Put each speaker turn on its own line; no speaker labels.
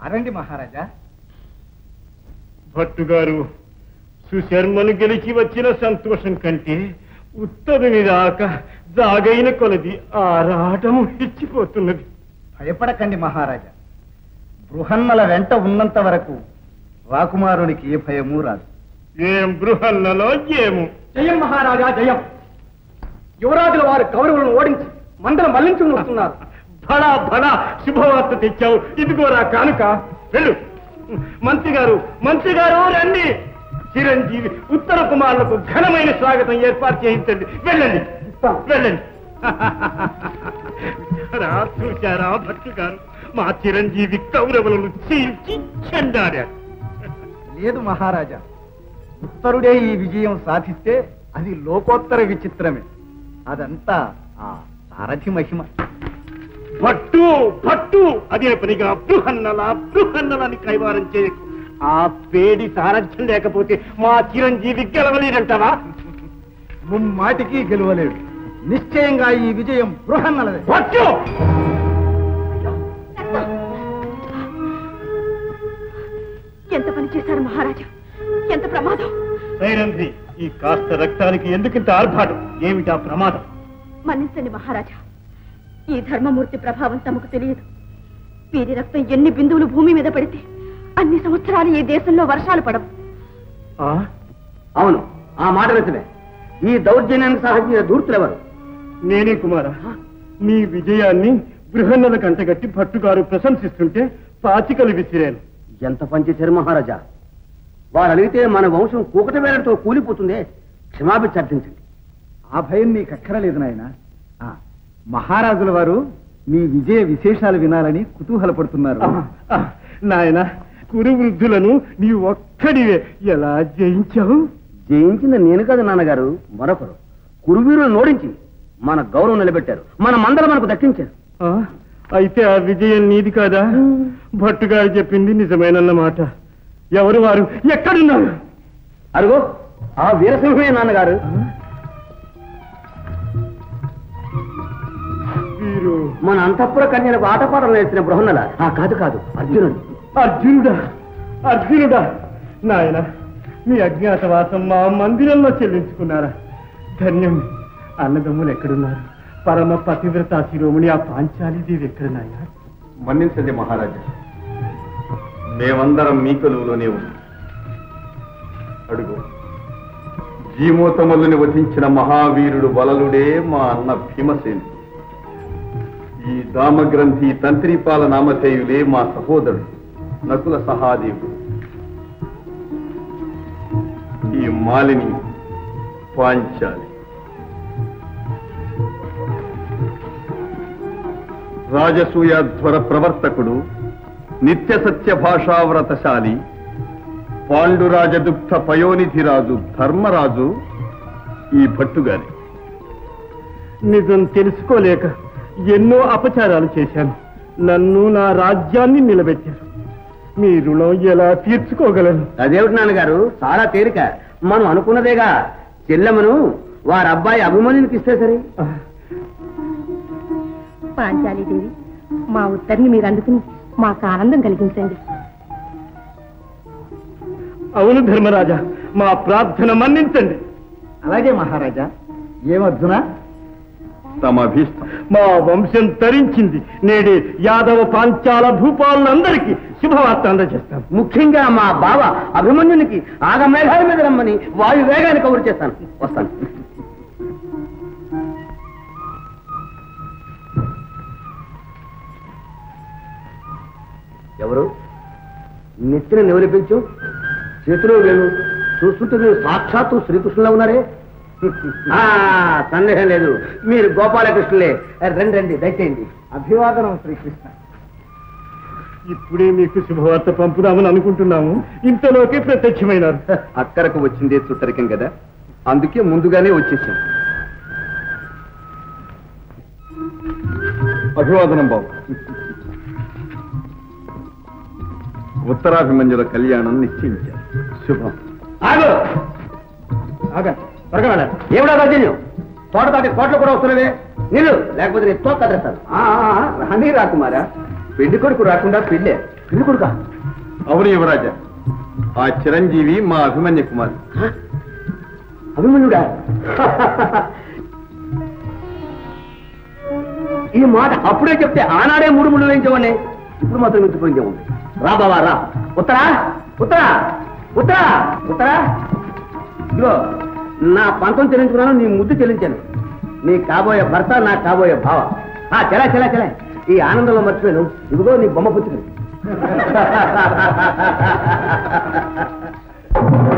అరండి మహారాజా
భట్టు గారు సుశర్మను గెలిచి వచ్చిన సంతోషం కంటే ఉత్తరుని రాక జాగైన కొలది ఆరాటము హెచ్చిపోతున్నది
భయపడకండి మహారాజా బృహన్నల వెంట ఉన్నంత వరకు రాకుమారునికి ఏ భయము రాదు
ఏం బృహన్నలో ఏము
జయం మహారాజా జయం యువరాజుల వారు కౌరవులను ఓడించి మందరం మళ్లించుకుని వస్తున్నారు
బడా బడా శుభవార్త తెచ్చావు ఇదిగోరా కానుక వెళ్ళు మంత్రి గారు మంత్రి గారు రండి చిరంజీవి ఉత్తర కుమారులకు ఘనమైన స్వాగతం ఏర్పాటు చేయించండి వెళ్ళండి వెళ్ళండి రా చూశారా భట్టు గారు మా చిరంజీవి కౌరవులను చీల్చి చెండాడారు
లేదు మహారాజా ఉత్తరుడే ఈ విజయం సాధిస్తే అది లోకోత్తర విచిత్రమే అదంతా ఆ సారథి మహిమ
భట్టు భట్టు అదే పనిగా బృహన్నల బృహన్నలని కైవారం చేయకు ఆ పేడి సారథ్యం లేకపోతే మా చిరంజీవి గెలవలేదంటావా
ముమ్మాటికి గెలవలేడు నిశ్చయంగా ఈ విజయం బృహన్నలదే
భట్టు
ఎంత పని చేశారు మహారాజా ఎంత ప్రమాదం
సైరంధ్రి ఈ కాస్త రక్తానికి ఎందుకింత ఆర్భాటం ఏమిటా ప్రమాదం
మన్నించండి మహారాజా ఈ ధర్మమూర్తి ప్రభావం తమకు తెలియదు వీరి రక్తం ఎన్ని బిందువులు భూమి మీద పడితే అన్ని సంవత్సరాలు ఈ దేశంలో వర్షాలు పడవు
ఆ?
అవును ఆ మాట నిజమే ఈ దౌర్జన్యానికి సాధించిన దూర్తులెవరు
నేనే కుమార నీ విజయాన్ని బృహన్నల కంటగట్టి భట్టుగారు ప్రశంసిస్తుంటే పాచికలు విసిరాను
ఎంత పనిచేశారు మహారాజా వారు అడిగితే మన వంశం కూకట వేలతో కూలిపోతుందే క్షమాభిచ్చ అర్థించండి
ఆ భయం నీకు అక్కరలేదు నాయన మహారాజుల వారు నీ విజయ విశేషాలు వినాలని కుతూహలపడుతున్నారు
ఆ, నాయన కురు వృద్ధులను నీ ఒక్కడివే ఎలా జయించావు
జయించింది నేను కాదు నాన్నగారు మరొకరు కురువీరులను నోడించి మన గౌరవం నిలబెట్టారు మన మందలు మనకు దక్కించారు
ఆ, అయితే ఆ విజయం నీది కాదా భట్టుగారు చెప్పింది నిజమేనన్నమాట ఎవరు వారు ఎక్కడున్నారు
అరుగో ఆ వీరసింహమే నాన్నగారు
వీరు
మన అంతఃపుర కన్యలకు ఆటపాటలు నేర్చిన బృహన్నల ఆ కాదు కాదు అర్జునుడు
అర్జునుడా అర్జునుడా నాయన మీ అజ్ఞాతవాసం మా మందిరంలో చెల్లించుకున్నారా ధన్యం అన్నదమ్ములు ఎక్కడున్నారు పరమ పతివ్రత శిరోమణి ఆ పాంచాలీదేవి ఎక్కడ నాయన
మన్నించండి మహారాజా మేమందరం మీ కొలువులోనే ఉన్నాం అడుగు జీమోతమల్లుని వధించిన మహావీరుడు బలలుడే మా అన్న భీమసేనుడు ఈ దామగ్రంథి తంత్రిపాల నామధేయులే మా సహోదరుడు నకుల సహాదేవుడు ఈ మాలిని పాంచాలి రాజసూయాధ్వర ప్రవర్తకుడు నిత్య సత్య భాషావ్రతశాలి పాండురాజదుగ్ధ పయోనిధిరాజు ధర్మరాజు ఈ భట్టుగారి
నిజం తెలుసుకోలేక ఎన్నో అపచారాలు చేశాను నన్ను నా రాజ్యాన్ని నిలబెట్టారు మీ రుణం ఎలా తీర్చుకోగలను
అదేమిటి నాన్నగారు చాలా తేలిక మనం అనుకున్నదేగా చెల్లెమను వారి అబ్బాయి అభిమన్యునికి ఇస్తే సరే
పాంచాలీదేవి మా ఉత్తర్ని మీరు అందుకుని మాకు ఆనందం కలిగించండి
అవును ధర్మరాజా మా ప్రార్థన మన్నించండి
అలాగే మహారాజా ఏమర్జునా
తమ అభీష్టం
మా వంశం తరించింది నేడే యాదవ పాంచాల భూపాలందరికీ శుభవార్త అందజేస్తాను
ముఖ్యంగా మా బావ అభిమన్యునికి ఆగమేఘాల మీద రమ్మని వాయు వేగాన్ని కబురు చేస్తాను వస్తాను ఎవరు నెత్తిన నివలిపించు చేతిలో లేను చూస్తుంటే మీరు సాక్షాత్తు శ్రీకృష్ణులా ఉన్నారే ఆ, సందేహం లేదు మీరు గోపాలకృష్ణులే రండి రండి దయచేయండి
అభివాదనం శ్రీకృష్ణ
ఇప్పుడే మీకు శుభవార్త పంపుదామని అనుకుంటున్నాము ఇంతలోకే ప్రత్యక్షమైనారు
అక్కరకు వచ్చిందే చుట్టరికం కదా అందుకే ముందుగానే వచ్చేసాం అభివాదనం బాబు ఉత్తరాభిమన్యుల కళ్యాణం నిశ్చయించారు శుభం
ఆగు ఆగండి త్వరగా వెళ్ళండి ఏమిటా రాజ్యం తోట దాటి కోట్లు కూడా వస్తున్నవే నీళ్ళు లేకపోతే నేను తోట కట్టేస్తాను రాని రాకుమారా
పెళ్లి కొడుకు రాకుండా పెళ్ళే
పెళ్లి కొడుకా
అవును యువరాజా ఆ చిరంజీవి మా అభిమన్య కుమార్
అభిమన్యుడా ఈ మాట అప్పుడే చెప్తే ఆనాడే మూడు ముళ్ళు వేయించేవాడిని ఇప్పుడు మాత్రం మించిపోయిందే ఉంది రా బావా రా ఉత్తరా ఉత్తరా ఉత్తరా ఉత్తరా ఇదిగో నా పంతం చెల్లించుకున్నాను నీ ముద్దు చెల్లించాను నీ కాబోయే భర్త నా కాబోయే భావ ఆ చలా చలా చలా ఈ ఆనందంలో మర్చిపోయాను ఇదిగో నీ బొమ్మ పుచ్చుకుని